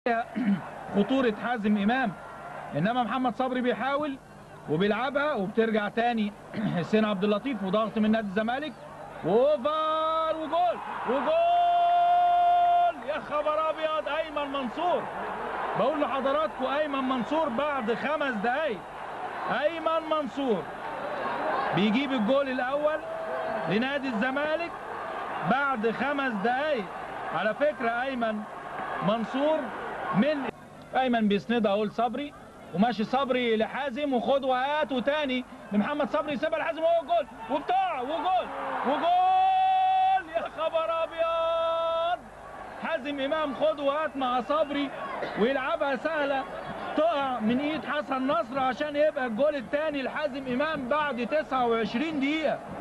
خطورة حازم إمام إنما محمد صبري بيحاول وبيلعبها وبترجع تاني حسين عبد اللطيف وضغط من نادي الزمالك وأوفر وجول وجول يا خبر أبيض أيمن منصور بقول لحضراتكم أيمن منصور بعد خمس دقايق أيمن منصور بيجيب الجول الأول لنادي الزمالك بعد خمس دقايق على فكرة أيمن منصور من أيمن بيسندها أقول صبري وماشي صبري لحازم وخد وهات وتاني لمحمد صبري يسيبها لحازم وهو جول وبتاع وجول وجول يا خبر أبيض حازم إمام خد وهات مع صبري ويلعبها سهلة تقع من ايد حسن نصر عشان يبقى الجول الثاني لحازم امام بعد 29 دقيقة